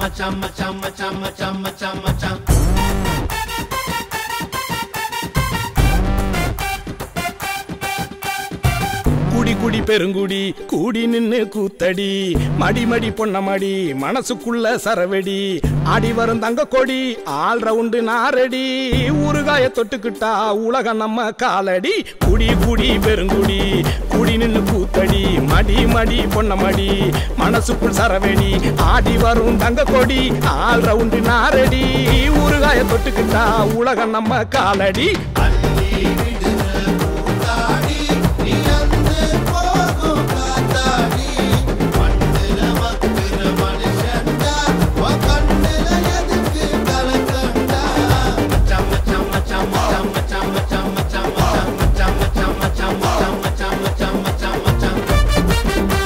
மச்சான் மச்சான் மச்சான் மச்சான் மச்சான் மச்சான் குடி குடி பெருங்குடி கூடி நின்னு கூத்தடி மடி மடி பொன்ன மடி மனசுக்குள்ள சரவெடி ஆடி வரும் தங்க கொடி ஆள் ரவுண்டு நாரடி ஊறுகாய தொட்டுக்கிட்டா உலகம் நம்ம காலடி குடி குடி பெருங்குடி கூடி நின்னு கூத்தடி மடி மடி பொன்ன மடி மனசுக்குள் சரவெடி ஆடி வரும் தங்க கொடி ஆள் ரவுண்டு நாரடி ஊறுகாய தொட்டுக்கிட்டா உலகம் நம்ம காலடி மச்சான் மச்சான் மச்சான் மச்சான் மச்சான் மச்சான் மச்சான் மச்சான் மச்சான் மச்சான் மச்சான் மச்சான் மச்சான் மச்சான் மச்சான் மச்சான்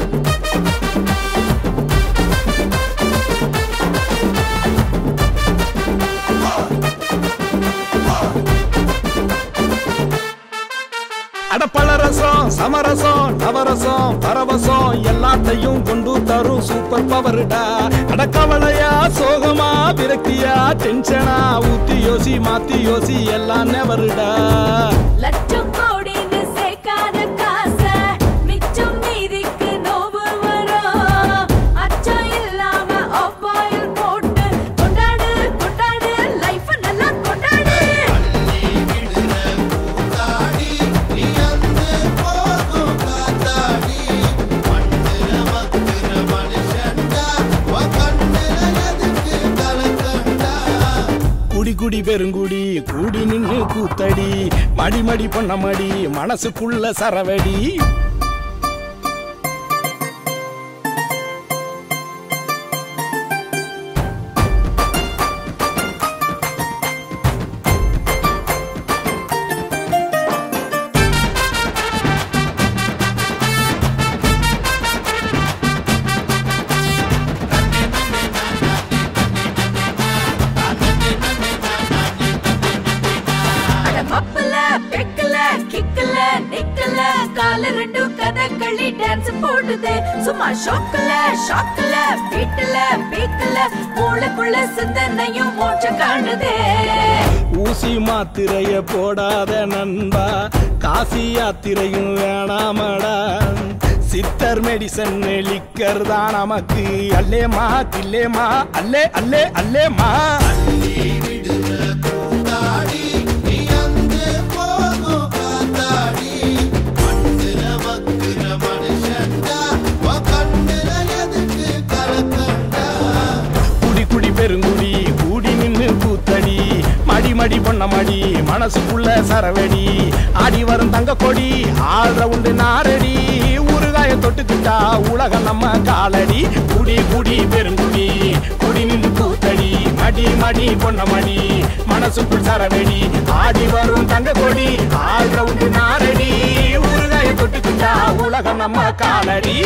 அடப்பழரசம் சமரசம் நவரசம் பரவசம் எல்லாத்தையும் கொண்டு தரும் சூப்பர் பவர்டா அடக்கவலையா சோகமா விரக்தியா டென்ஷனா ஊத்தி யோசி மாத்தி யோசி எல்லாம் நெவருடா லட்சம் கோடின்னு சேர்க்காத காசை மிச்சம் மீதிக்கு நோவு வரும் அச்சம் இல்லாம ஆஃப் ஆயில் போட்டு கொண்டாடு கொண்டாடு லைஃப் நல்லா கொண்டாடு குடி குடி பெருங்குடி கூடி நின்னு கூத்தடி மடி மடி பொண்ண மடி மனசுக்குள்ள சரவடி அட மப்பல பெக்கல கிக்கல நிக்கல கால ரெண்டும் கதகளி டான்ஸ் போடுது சும்மா ஷோக்கல ஷாக்கல பீட்டல பீக்கல மூளைக்குள்ள சிந்தனையும் மோட்சம் காணுதே ஊசி மாத்திரைய போடாத நண்பா காசி யாத்திரையும் வேணாமடா சித்தர் மெடிசன் லிக்கர் தான் நமக்கு அல்லேமா கில்லேமா அல்லே அல்லே அல்லேமா குடி குடி பெருங்குடி கூடி நின்னு கூத்தடி மடி மடி பொண்ண மடி மனசுக்குள்ள சரவெடி ஆடி வரும் தங்க கொடி ஆள் ரவுண்டு நாரடி ஊறுகாய தொட்டுக்கிட்டா உலகம் நம்ம காலடி குடி குடி பெருங்குடி குடி நின்னு கூத்தடி மடி மடி பொண்ண மடி மனசுக்குள் சரவெடி ஆடி வரும் தங்க கொடி ஆள் ரவுண்டு நாரடி ஊறுகாய தொட்டுக்கிட்டா உலகம் நம்ம காலடி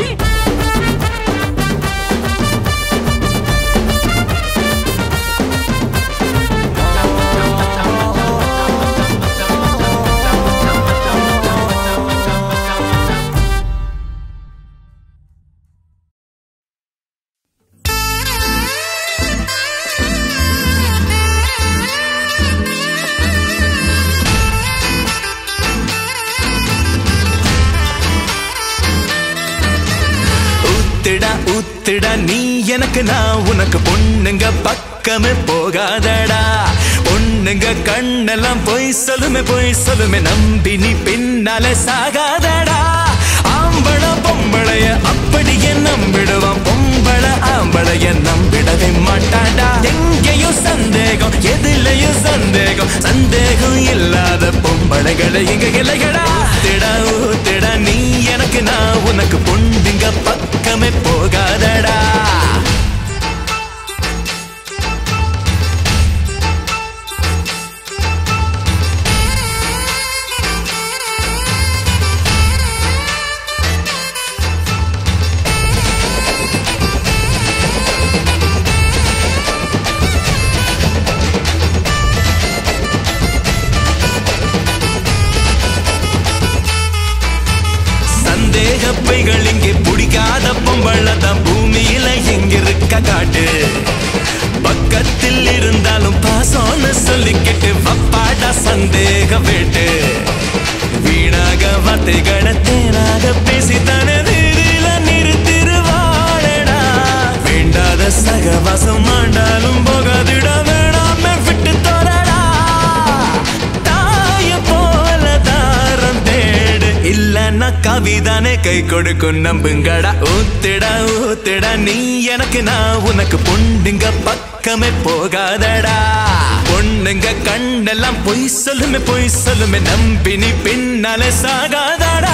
ஊத்துடா ஊத்துடா நீ எனக்கு நான் உனக்கு பொண்ணுங்க பக்கமே போகாதடா பொண்ணுங்க கண்ணெல்லாம் பொய் சொல்லுமே பொய் சொல்லுமே நம்பி நீ பின்னாலே சாகாதடா ஆம்பள பொம்பளைய அப்படியே நம்பிடுவான் பொம்பள ஆம்பளைய நம்பிடவே மாட்டாடா எங்கேயும் சந்தேகம் எதுலயும் சந்தேகம் சந்தேகம் இல்லாத பொம்பளைகளை இங்க இலைகளா ஊத்துடா ஊத்துடா நீ எனக்கு நான் உனக்கு பொண்டுங்க பக்கமே போகாதடா சந்தேக பைகள் இங்கே பிடிக்காத பொம்பளை தான் பூமியில எங்க இருக்க காட்டு வார்த்தைகளை தேனாக பேசித்தானே வீதியில நிறுத்திருவாழடா வேண்டாத சகவாசம் ஆண்டாலும் போகாதிட வேணாமே விட்டு தோறடா தாய போல தாரம் தேடு இல்லன்னா கவிதானே கை கொடுக்கும் நம்புங்கடா ஊத்திடா ஊத்திடா நீ எனக்கு நான் உனக்கு பொண்ணுங்க பக்கமே போகாதடா பொண்ணுங்க கண்ணெல்லாம் பொய் சொல்லுமே பொய் சொல்லுமே நம்பி நீ பின்னாலே சாகாதடா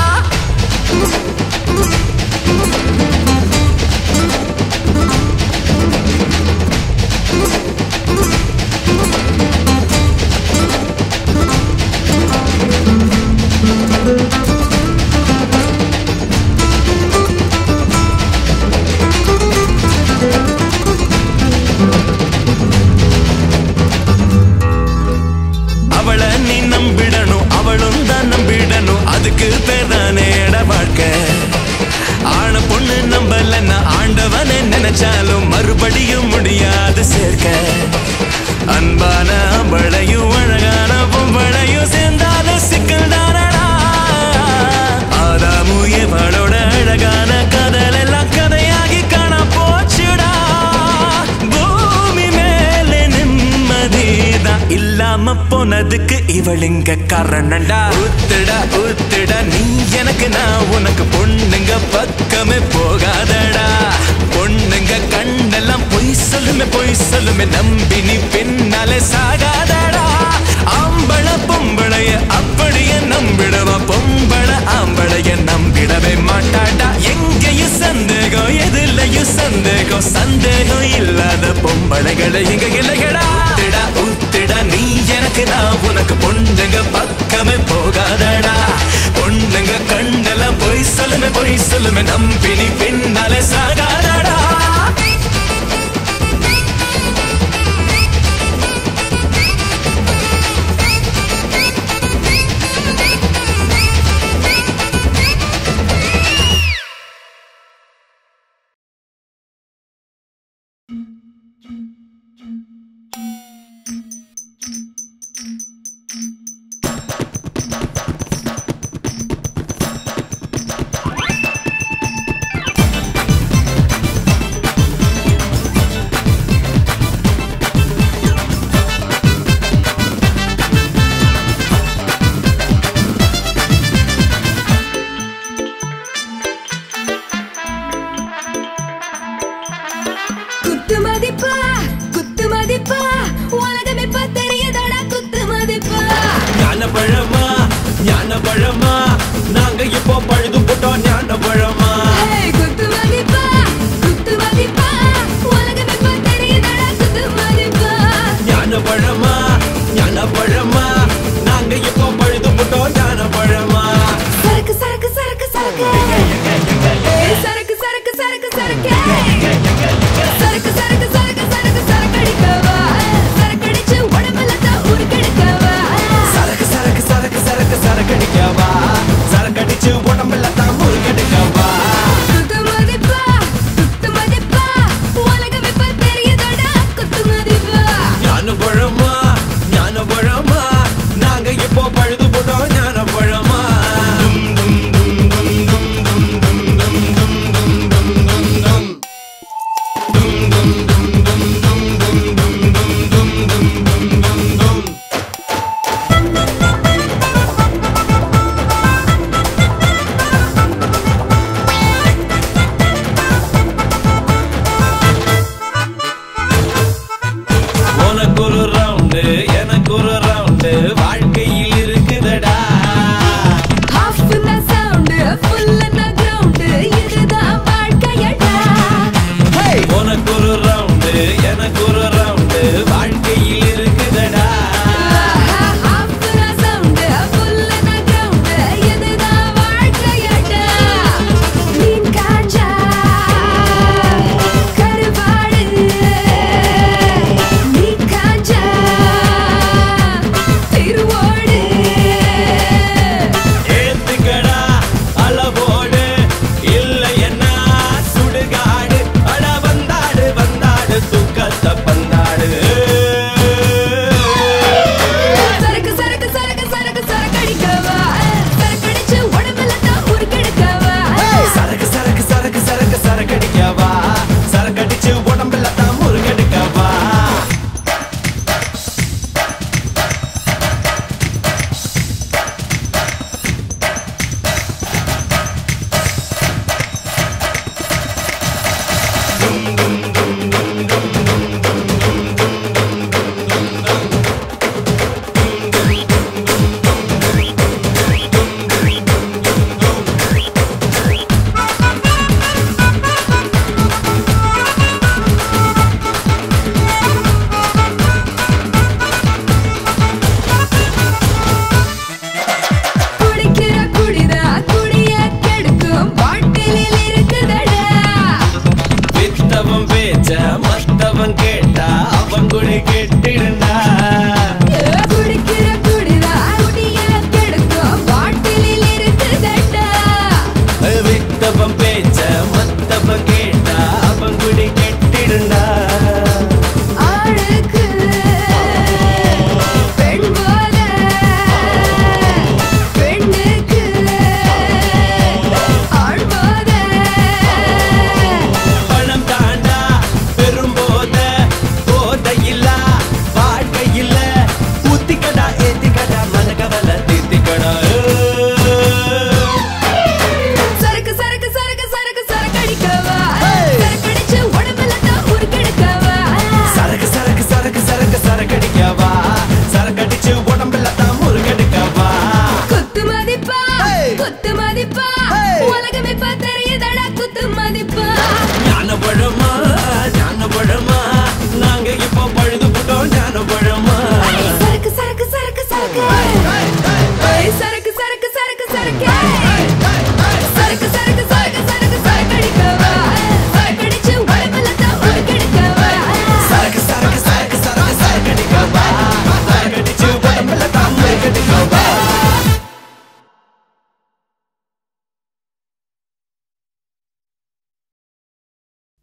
அவளை நீ நம்பிடணும் அவளும் தான் நம்பிடணும் அதுக்கு பேர் தானே இட வாழ்க்கை ஆண பொண்ணு நம்பலன்னா ஆண்டவனை நினைச்சாலும் மறுபடியும் முடியாது சேர்க்க அன்பான அவளையும் அழகான பொம்பளையும் சேர்ந்தாலும் சிக்கல் தானடா ஆதாமு இவளோட அழகான கதல் எல்லாம் கதையாகி காண போச்சுடா பூமி மேலே நிம்மதிதான் இல்லாம போனதுக்கு இவளுங்க காரணண்டா ஊத்துடா ஊத்துடா நீ எனக்கு நான் உனக்கு பொண்ணுங்க பக்கமே போகாதடா பொண்ணுங்க கண்ணெல்லாம் பொய் சொல்லுமே பொய் சொல்லுமே நம்பி நீ பின்னாலே சாகாதடா ஆம்பள பொம்பளைய அப்படியே நம்பிடுவா பொம்பள ஆம்பளைய நம்பிடவே மாட்டாடா எங்கேயும் சந்தேகம் எதுலயும் சந்தேகம் சந்தேகம் இல்லாத பொம்பளைகளை இங்க இல்லைகடா ஊத்திடா ஊத்திடா நீ எனக்கு நான் உனக்கு பொண்ணுங்க பக்கமே போகாதடா பொண்ணுங்க கண்ணெல்லாம் பொய் சொல்லுமே பொய் சொல்லுமே நம்பி நீ பின்னாலே சாகாதடா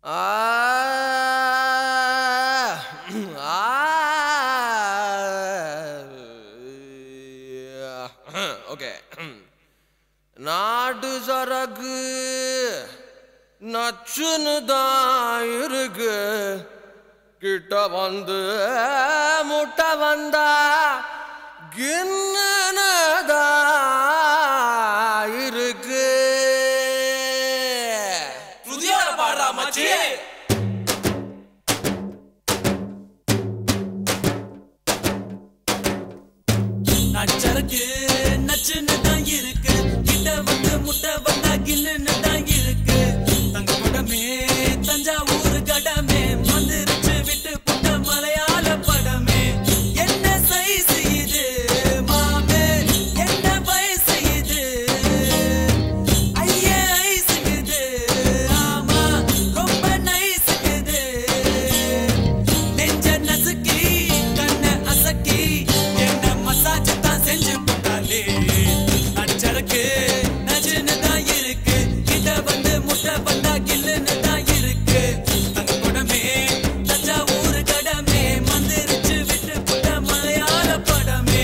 ஓகே நாட்டு சரக்கு நச்சுன்னு தான் இருக்கு கிட்ட வந்து முட்டை வந்தா கிண்ணனதா இருக்கு புதியோட பாடுறா மச்சி நச்சருக்கு நச்சுன்னு தான் இருக்கு கிட்ட வந்து முட்டை வந்தா கில்லுன்னு தான் இருக்கு தங்க படமே தஞ்சாவூர் கடமே மந்திரிச்சு விட்டு புட்ட மலையாள படமே என்ன சைஸ் இது மாமே என்ன வயசு இது ஐயே ஐஸுக்குது ஆமா ரொம்ப நைஸுக்குது நெஞ்ச நசுக்கி கண்ண அசக்கி என்ன மசாஜ் தான் செஞ்சு போட்டாலே அச்சரக்கு நஜுன்னு தான் இருக்கு கிட்ட வந்து முட்டை வந்தா கில்லுன்னு தான் இருக்கு தங்க படமே தஞ்சாவூர் கடமே மந்திரிச்சு விட்டு புட்ட மலையாள படமே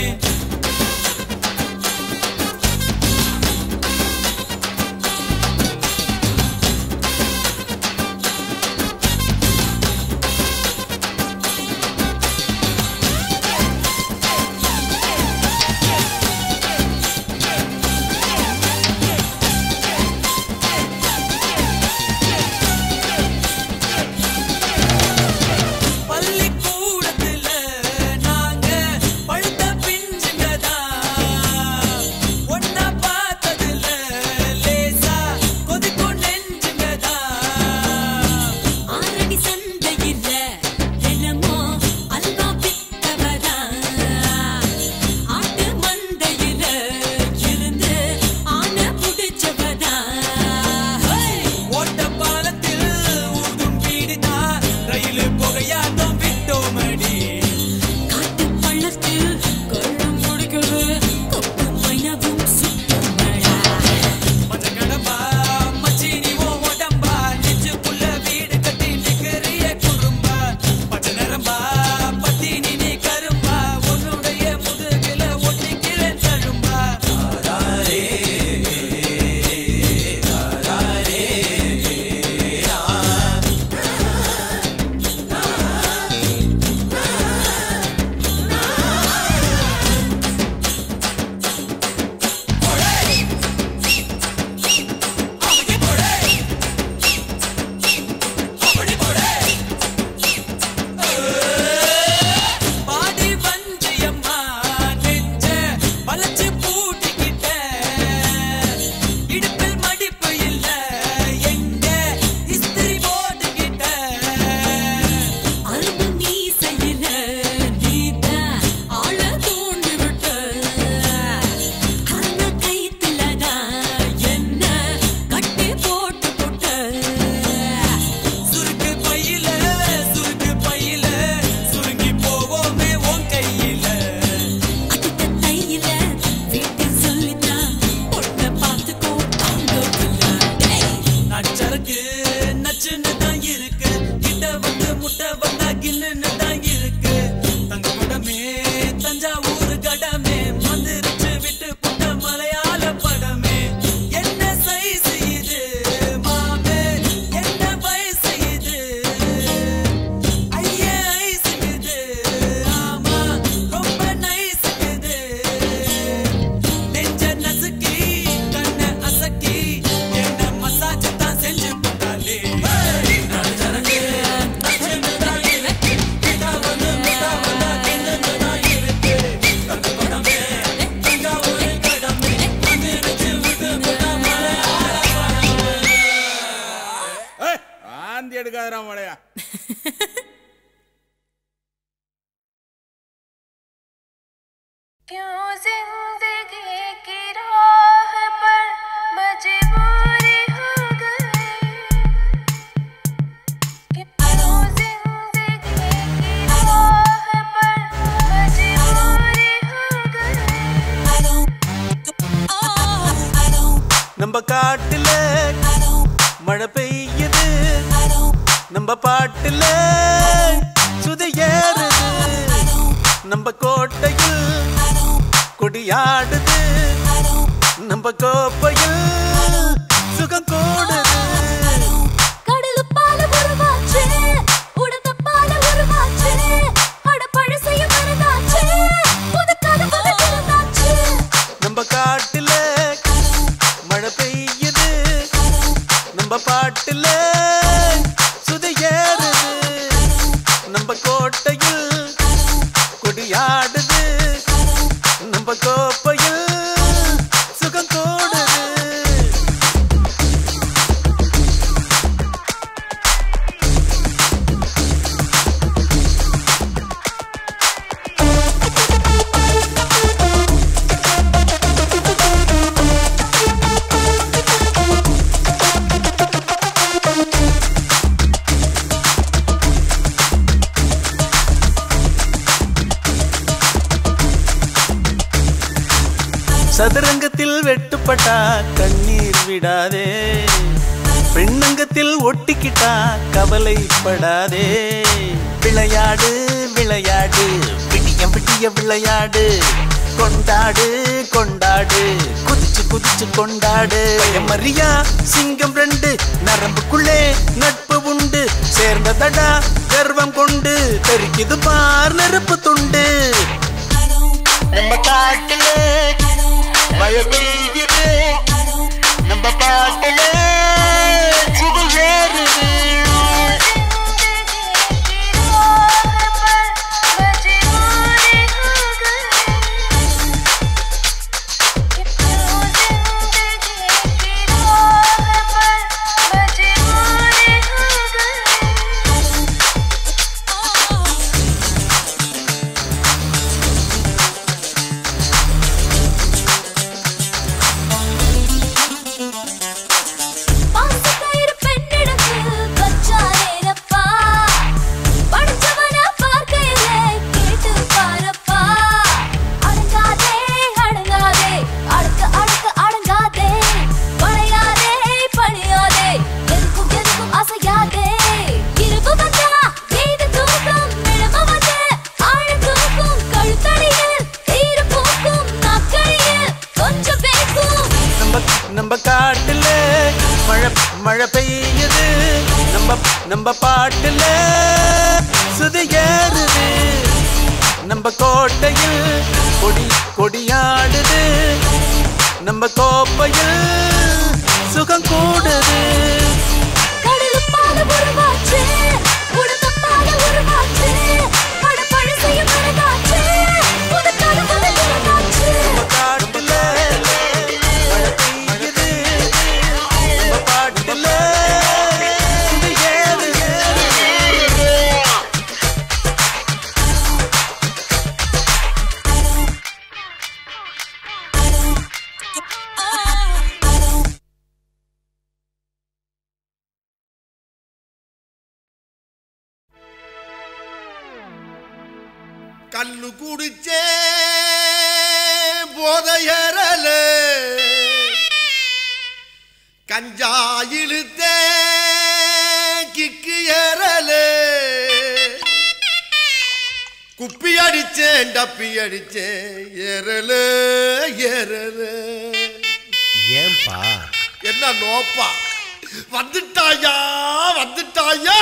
பள்ளிக்கூடத்துல நாங்க பழுத்த பிஞ்சுங்கதா ஒன்னா பார்த்ததுல லேசா கொதிக்கும் நெஞ்சுங்கதா ஆரடி சந்தையில தினமும் அல்வா வித்தவதா ஆட்டு மந்தையில இருந்து ஆன புடிச்சவதா ஓட்ட பாலத்தில் ஊதும் வீடுதா ரயில் புகையாட்டம் விட்டோமடி காட்டு பள்ளத்தில் கொள்ளும் முடிக்கிறது கொப்பு மைனவும் சுத்தமடா மஞ்ச கடம்பா மச்சினி ஓ உடம்பா நெஞ்சுக்குள்ள வீடு கட்டி நிக்கிறிய குறும்பா பச்சை நரம்பா பத்தினி நீ கரும்பா உன்னுடைய முதுகில ஒட்டிக்கிறேன் தழும்பா பாடி வஞ்சியம்மா நெஞ்ச வளைச்சு பூட்டிக்கிட்ட இடுப்பில் மடிப்பு இல்ல எங்க இஸ்திரி போட்டுக்கிட்ட அரும்பு மீசையில நீத ஆள தூண்டி விட்ட அந்த கைத்துலதான் என்ன கட்டி போட்டு போட்ட சுருக்கு பையில சுருக்கு பையில சுருங்கி போவோமே உன் கையில அடித்த தையில வீட்டில் சொல்லித்தான் பொண்ணை பார்த்துக்கோ அவங்க நச்சருக்கு நச்சுன்னு தான் இருக்கு கிட்ட வந்து முட்டை வந்தா கில்லுன்னு தான் இருக்கு தங்க படமே தஞ்சாவூர் கடமே மந்திரிச்சு விட்டு புட்ட மலையாள படமே என்ன சைஸ் இது மாமே என்ன வயசு இது ஐயே ஐஸுக்குது ஆமா ரொம்ப நைஸுக்குது நெஞ்ச நசுக்கி கண்ண அசக்கி என்ன மசாஜ் தான் செஞ்சு போட்டாலே நச்சரக்கு நச்சுன்னு தான் இருக்கு கிட்ட வந்து முட்டை வந்தா கிண்டுன்னு தான் இருக்கு தங்க படமே தஞ்சாவூர் கடமே மந்திரிச்சு விட்டு புட்ட மலையாள படமே ஏய், ஆந்தி எடுக்காதடா மழையா क्यों जिंदगी की राह पर मजबूरी हो गई क्यों जिंदगी की राह पर मजबूरी हो गई நம்ம காட்டுல மழை பெய்யுது நம்ம பாட்டுல சுதையேறுது நம்ம கோட்டையில் கொடியாடுது நம்ம கோப்பையில் சுகம் கூடுது கடலுப்பால உருவாச்சு உடத்தப்பால உருவாச்சு அட பழசையும் மறந்தாச்சு புது கனவுல திறந்தாச்சு நம்ம காட்டுல மழை பெய்யுது நம்ம பாட்டுல சுதையேறுது நம்ம கோட்டையில் கொடியாடுது நம்ம கோப்பையில் சுகம் கூடுது சதுரங்கத்தில் வெட்டுப்பட்டா கண்ணீர் விடாதே பெண்ணங்கத்தில் ஒட்டிக்கிட்டா கவலைப்படாதே விளையாடு விளையாடு விடிய விடிய விளையாடு கொண்டாடு கொண்டாடு குதிச்சு குதிச்சு கொண்டாடு மரியா சிங்கம் ரெண்டு நரம்புக்குள்ளே நட்பு உண்டு சேர்ந்ததடா கர்வம் கொண்டு தெரிக்குது பார் நெருப்பு துண்டு நம்ம காட்டுல மழை பெய்யுது நம்ம பாட்டுல சுடு ஏறுது பாசக்கயிறு பெண்ணிடத்து வச்சாரேனப்பா. படிச்சவன பார்க்கையிலே கேட்டு பாரப்பா. அடங்காதே, அடங்காதே, அடக்க, அடக்க, அடங்காதே. வளையாதே, பணியாதே, எதுக்கும், எதுக்கும் அசையாதே. இரவு வந்தா ஏது தூக்கம், நிலவு வந்து ஆழம் தூக்கும். கழுத்தடியில் ஈர பூக்கும், நாக்கடியில் கொஞ்சம் வேகும். நம்ம நம்ம காட்டுல மழை மழை பெய்யுது நம்ம நம்ம பாட்டுல சுது ஏறுது நம்ம கோட்டையில் கொடி கொடியாடுது நம்ம கோப்பையில் சுகம் கூடுது கடலுப்பால உருவாச்சு உடம்பப்பால உருவாச்சு அட பழசையும் மறந்தாச்சு புது கனவுல திறந்தாச்சு நம்ம காட்டுல மழை பெய்யுது நம்ம பாட்டுல சுது ஏறுது கல்லு குடிச்சே போதையறல கஞ்சா இழுத்தே கிக்கு ஏறல குப்பி அடிச்சேன் டப்பி அடிச்சேன் ஏறல ஏறல ஏன்பா என்ன நோப்பா வந்துட்டாயா வந்துட்டாயா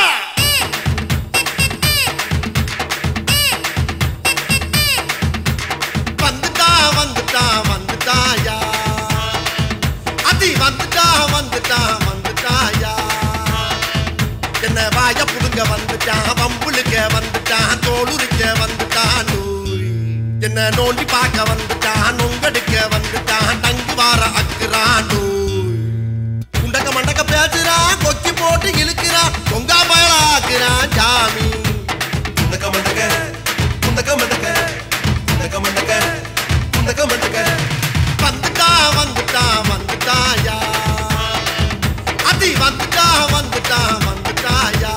வந்துட்டா வந்துட்டா வந்துட்டாயா அதி வந்துட்டா வந்துட்டா வந்துட்டாயா என்ன வாய புடுங்க வந்துட்டான் வம்புளுக்க வந்துட்டான் தோளுரிக்க வந்துட்டான் நூய். என்ன நோண்டி பார்க்க வந்துட்டான் நொங்கடிக்க வந்துட்டான் தங்கு வார அக்குறான் நூய். குண்டக்க மண்டக்க பேசுறான் கொக்கி போட்டு இழுக்கிறான் தொங்கா பயலாக்குறான் ஜாமி குண்டக்க மண்டக்க குண்டக்க மண்டக்க குண்டக்க மண்டக்க குண்டக்க மண்டக்க வந்துட்டா வந்துட்டா வந்துட்டாயா அதி வந்துட்டா வந்துட்டா வந்துட்டாயா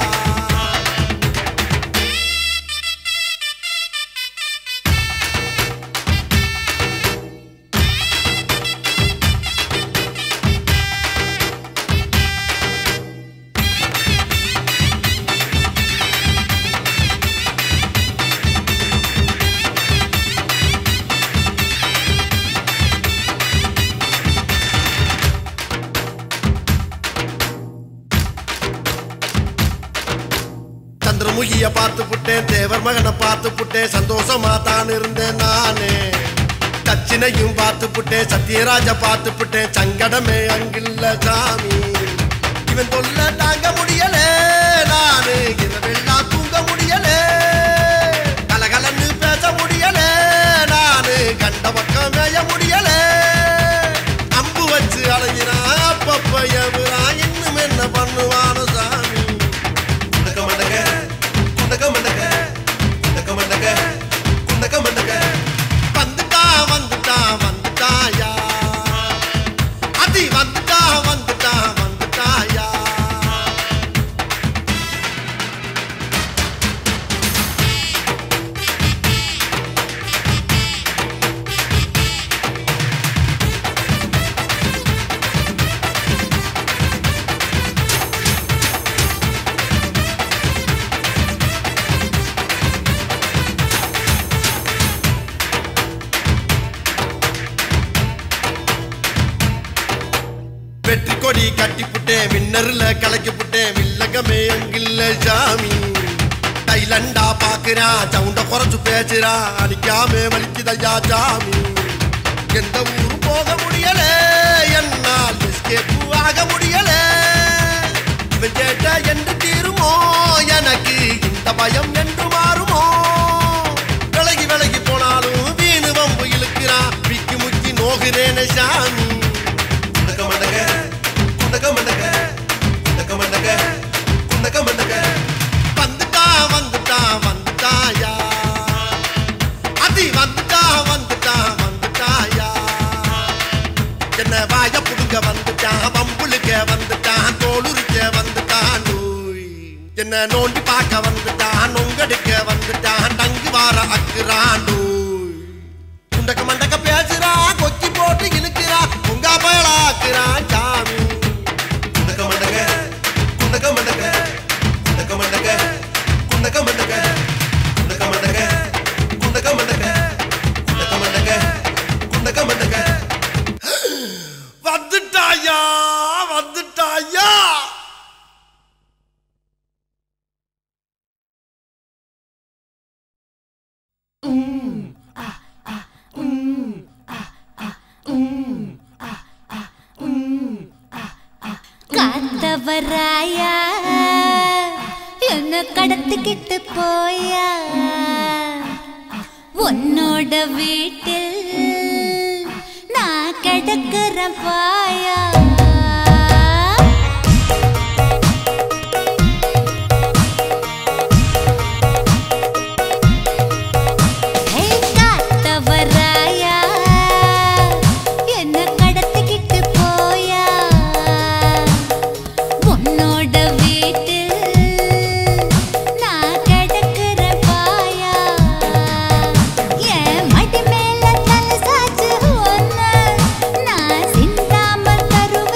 பார்த்து புட்டேன் தேவர் மகனை பார்த்து புட்டேன் சந்தோஷமா தான் இருந்தேன் நானே தச்சினையும் பார்த்து புட்டேன் சத்யராஜ பார்த்து புட்டேன் சங்கடமே அங்கில்ல சாமி இவன் தொல்ல தாங்க முடியல நானு இரவெல்லாம் தூங்க முடியல கலகலன்னு பேச முடியல நானு கண்ட பக்கம் மேய முடியல அம்பு வச்சு அலைகிறான் அப்பப்ப எவரான் இன்னும் என்ன பண்ணுவானோ சாமி குண்டக்க மண்டக்க குண்டக்க மண்டக்க குண்டக்க மண்டக்க குண்டக்க மண்டக்க வந்துட்டா வந்துட்டா வந்துட்டாயா அதி வந்துட்டா வந்துட்டா வந்துட்டாயா வெற்றி கொடி கட்டி புட்டேன் விண்ணர்ல கலக்கி புட்டேன் வில்லகமே அங்கில்ல சாமி தைலண்டா பாக்குறான் சவுண்ட குறைச்சு பேசுறான் அடிக்காம வலிக்குதையா சாமி எந்த ஊரு போக முடியல என்னால் எஸ்கேப் ஆக முடியல இவன் கேட்ட என்று தீருமோ எனக்கு இந்த பயம் என்று மாறுமோ விலகி விலகி போனாலும் வீணு வம்பு இழுக்கிறான் விக்கி முக்கி நோகிறேனே சாமி குண்டக்க மண்டக்க குண்டக்க மண்டக்க குண்டக்க மண்டக்க குண்டக்க மண்டக்க வந்துட்டா வந்துட்டா வந்துட்டாயா அதி வந்துட்டா வந்துட்டா வந்துட்டாயா என்ன வாய புடுங்க வந்துட்டான் பம்புளுக்க வந்துட்டான் தோளுரிக்க வந்துட்டான் நோய் என்ன நோண்டி பார்க்க வந்துட்டான் நொங்கடிக்க வந்துட்டான் டங்கு வார அக்குறான் நோய் குண்டக்க மண்டக்க பேசுறா கொக்கி போட்டு இழுக்கிறா உங்க பயலாக்குறான் சாமி குண்டக்க மண்டக்க குண்டக்க மண்டக்க குண்டக்க மண்டக்க குண்டக்க மண்டக்க குண்டக்க மண்டக்க குண்டக்க மண்டக்க குண்டக்க மண்டக்க குண்டக்க மண்டக்க வந்துட்டாயா வந்துட்டாயா காத்தவராயா என்ன கடத்திக்கிட்டு போயா உன்னோட வீட்டில் நான் கிடக்குற பாயா ஹே காத்தவராயா என்ன கடத்திக்கிட்டு போயா உன்னோட வீட்டில் நான் கிடக்குற பாயா என் மடி மேல தலை சாச்சு ஒன்ன நான் சிந்தாம தருவேன்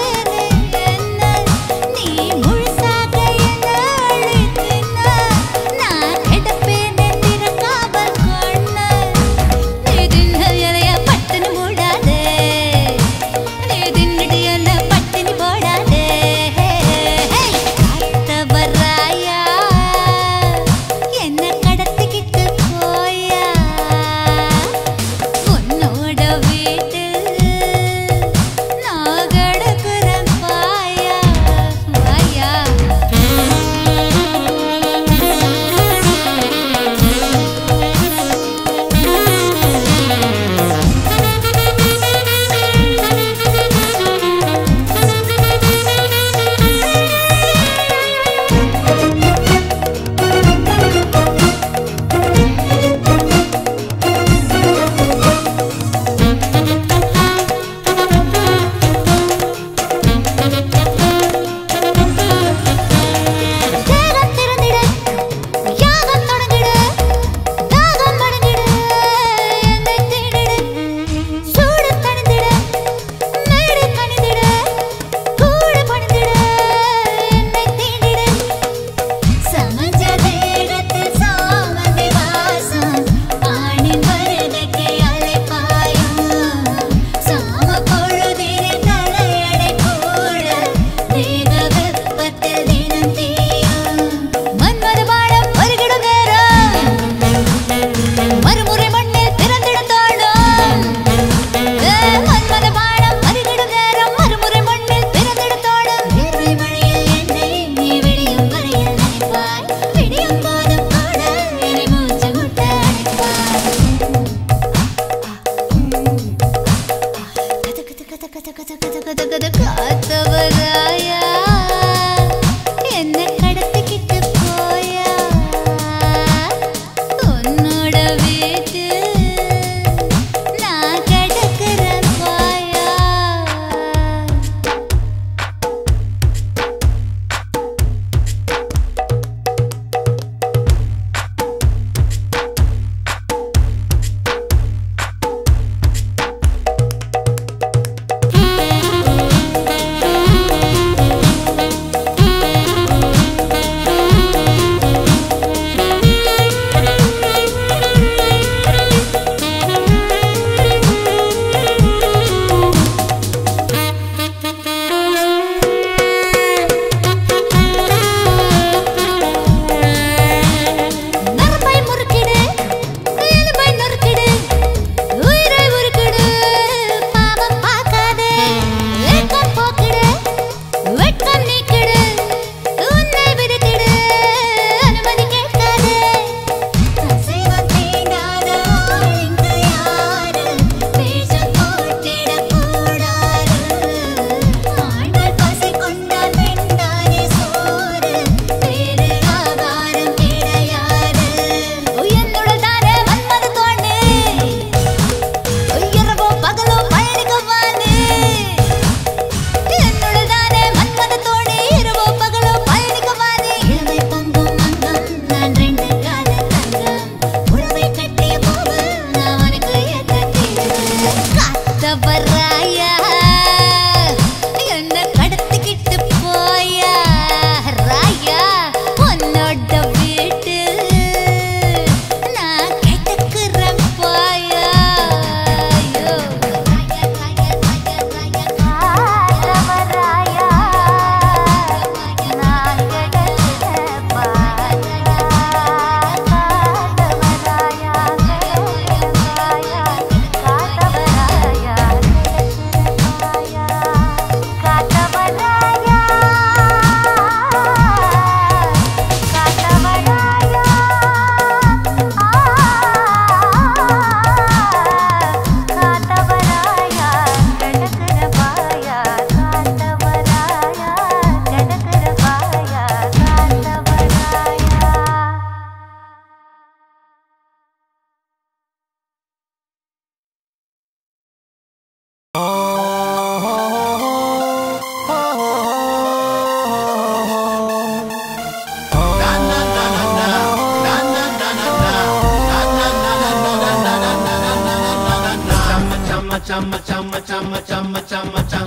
மச்சான் மச்சான் மச்சான் மச்சான் மச்சான் மச்சான்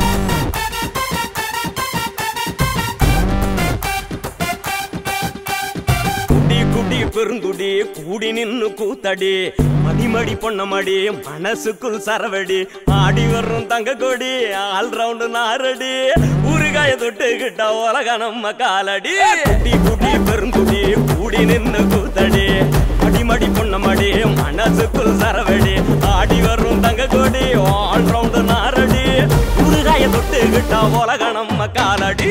குடி குடி பெருங்குடி கூடி நின்னு கூத்தடி மடிமடி பொண்ணமடி மனசுக்குள் சரவடி ஆடி வரும் தங்க கொடி ஆல் ரவுண்டு நாரடி ஊறுகாய தொட்டுக்கிட்ட உலக நம்ம காலடி குடி குடி பெருங்குடி கூடி நின்னு கூத்தடி மடிமடி பொண்ணமடி மனசுக்குள் சரவடி ஆடி வரும் தங்க கொடி ஆல் ரவுண்டு நாரடி ஊறுகாய தொட்டுக்கிட்ட உலக நம்ம காலடி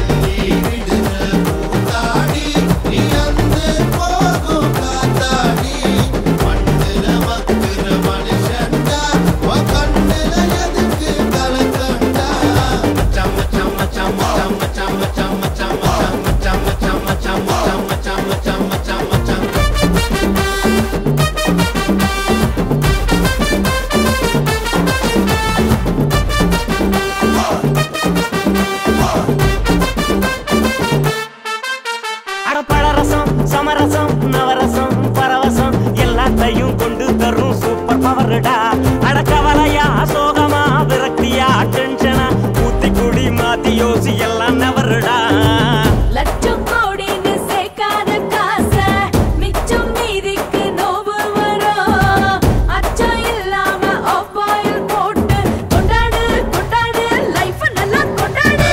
மச்சான் மச்சான் மச்சான் மச்சான் மச்சான் மச்சான் மச்சான் மச்சான் மச்சான் மச்சான் மச்சான் மச்சான் மச்சான் மச்சான் மச்சான் மச்சான் அடப்பழரசம் சமரசம் நவரசம் பரவசம் எல்லாத்தையும் கொண்டு தரும் சூப்பர் பவர்டா அடக்கவலையா சோகமா விரக்தியா டென்ஷனா ஊத்தி குடி மாத்தி யோசி எல்லாம் நவருடா லட்சம் கோடின்னு சேர்க்காத காசை மிச்சம் மீதிக்கு நோவு வரும் அச்சம் இல்லாம ஆப்பாயில் போட்டு கொண்டாடு கொண்டாடு லைஃப் நல்லா கொண்டாடு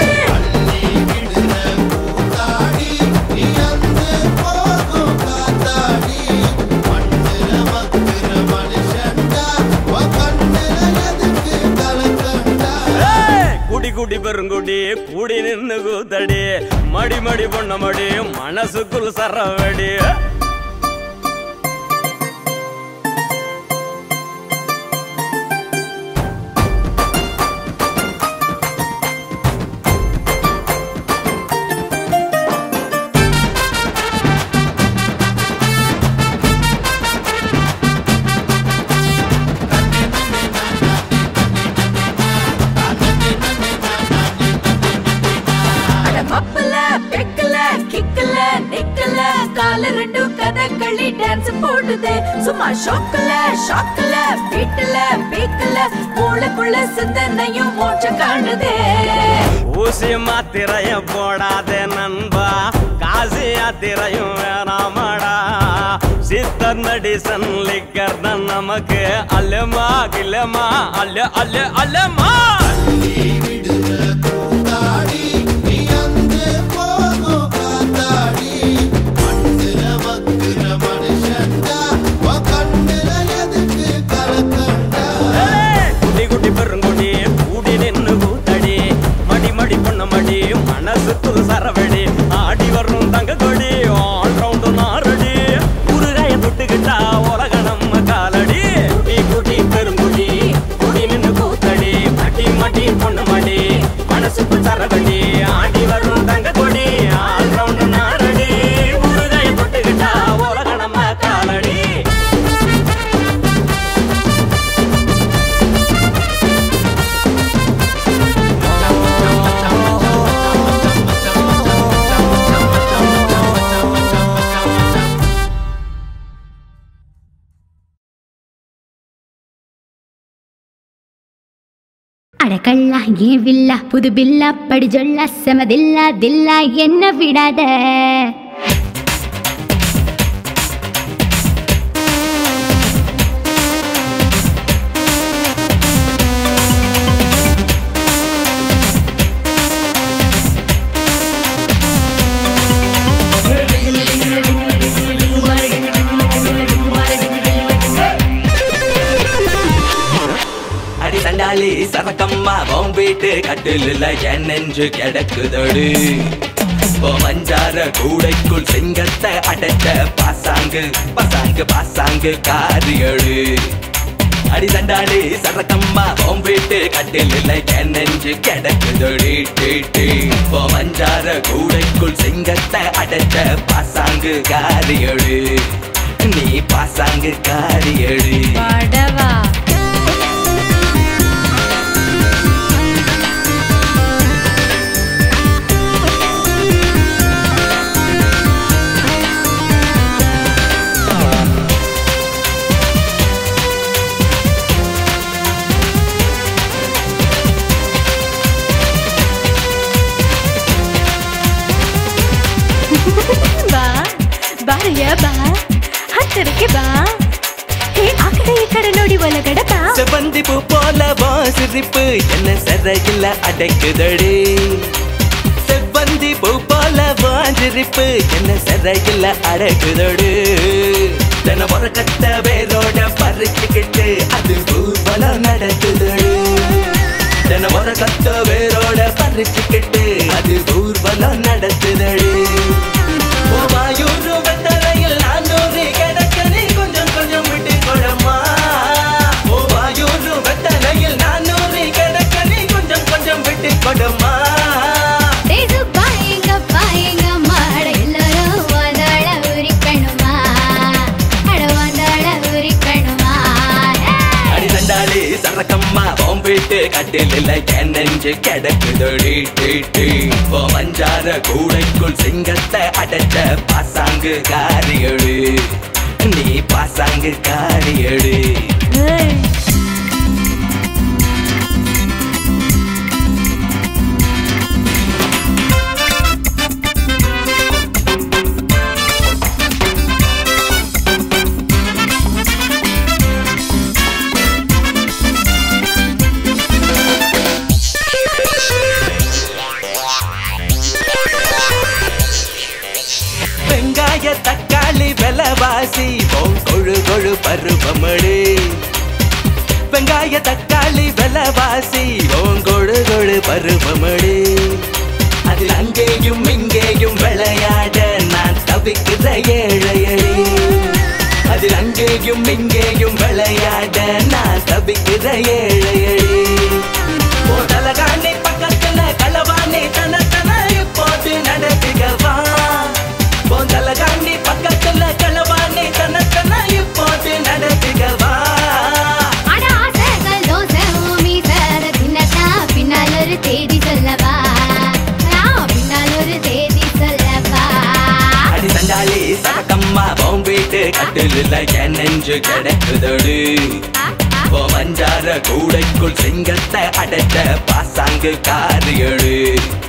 ஏய், குடி குடி பெருங்குடி கூடி நின்னு கூத்தடி மடி மடி பொண்ண மடி மனசுக்குள் சரவடி அட மப்பல பெக்கல கிக்கல நிக்கல கால ரெண்டும் கதகளி டான்ஸ் போடுது சும்மா ஷோக்கல ஷாக்கல பீட்டல பீக்கல மூளைக்குள்ள சிந்தனையும் மோட்சம் காணுதே ஊசி மாத்திரையும் போடாத நண்பா காசி யாத்திரையும் வேணாமடா சித்தர் மெடிசன் லிக்கர் தான் நமக்கு அல்லமா கில்லமா அல்ல அல்ல அல்லமா ஏய், குடி குடி பெருங்குடி கூடி நின்னு கூத்தடி மடி மடி பொண்ண மடி மனசுக்குள் சரவடி ஆடி வரும் தங்க கொடி ஆல் ரவுண்டு நாரடி உருகாய தொட்டுக்கிட்டா உலக நம்ம காலடி குடி குடி பெருங்குடி கூடி நின்னு கூத்தடி மடி மடி பொண்ண மடி மனசுக்குள் சரவடி ஆடி வரும் தங்க கொடி ஆல் ரவுண்டு நாரடி உருகாய தொட்டுக்கிட்டா உலக நம்ம காலடி அடக்கல்லா ஏன் வில்லா புது பில்லா படி சொல்லா செமதில்லா தில்லா என்ன விடாத அடி தண்டாளி சரக்கம்மா உன் வீட்டு கட்டில என் நெஞ்சு கிடக்குதடு இப்போ மஞ்சார கூடைக்குள் சிங்கத்தை அடைச்ச பாசாங்கு பாசாங்கு பாசாங்கு காரியடு அடி தண்டாளி சரக்கம்மா உன் வீட்டு கட்டில என் நெஞ்சு கிடக்குதடி டி டி இப்போ மஞ்சார கூடைக்குள் சிங்கத்தை அடைச்ச பாசாங்கு காரியடு நீ பாசாங்கு காரியடு படவா ಜಾತ್ರೆಗೆ ಬಾ ಹೇ ಆ ಕಡೆ ಈ ಕಡೆ ನೋಡಿ ಒಳಗಡೆ ಬಾ செவந்தி பூ போல வாசிரிப்பு என்ன சரையில் அடைக்குதடி செவ்வந்தி பூ போல வாஞ்சிரிப்பு என்ன சரையில் அடைக்குதடி தின உறக்கத்த வேரோட பறிச்சுக்கிட்டு அது ஊர்வலம் நடக்குதடி தின உறக்கத்த வேரோட பறிச்சுக்கிட்டு அது ஊர்வலம் நடத்துதடி ஓ வாயூரு வெத்தரையில் நானூறு கிடக்க நீ கொஞ்சம் கொஞ்சம் விட்டு கொடமா ஓ வாயூரு வெத்தரையில் நானூறு கிடக்க நீ கொஞ்சம் கொஞ்சம் விட்டு கொடமா தேசு பாயங்க பாயங்க மாட எல்லாரும் வந்தாள உரிக்கணுமா அட வந்தாள உரிக்கணுமா அடி தண்டாளி சரக்கம்மா பாம்பிட்டு கட்டிலில் என் நெஞ்சு கிடக்குதடி டி டி ஓ மஞ்சார கூடைக்குள் சிங்கத்தை அடைச்ச பாசாங்கு காரியடு நீ பாசாங்கு காரியடு வெங்காய தக்காளி விலவாசி போம் கொழு கொழு பருவமடு வெங்காய தக்காளி விலவாசி போம் கொழு கொழு பருவமடு அதில் அங்கேயும் இங்கேயும் விளையாட நான் தவிக்கிற ஏழையடி அதில் அங்கேயும் இங்கேயும் விளையாட நான் தவிக்கிற ஏழையடி ஓ தலகாணி பக்கத்துல களவாணி தன தன இப்போது நடத்துகவா போந்தல காண்டி பக்கத்துல களவாணி தன தன இப்போது நடத்துகவா அட ஆசைகள் தோசை ஊமி சர தின்னதா பின்னால் ஒரு தேதி சொல்லவா நான் பின்னால் ஒரு தேதி சொல்லவா அடி சண்டாளி சரக்கம்மா போம்பிட்டு கட்டிலில் என் நெஞ்சு கிடக்குதடு ஓ மஞ்சார கூடைக்குள் சிங்கத்தை அடைச்ச பாசாங்கு காரியடு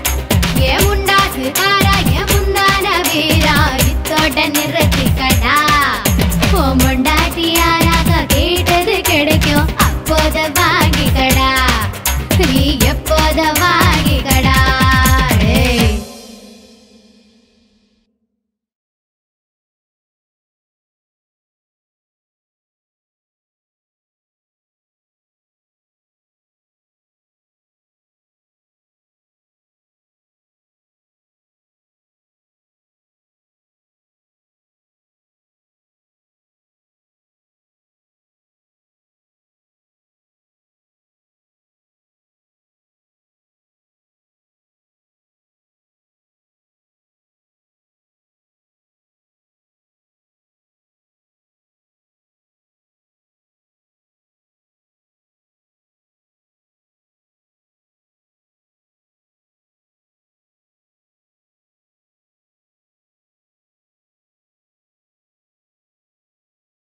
ஏ முண்டாசு காரா ஏ முந்தான வீரா இத்தோட நிறுத்தி கடா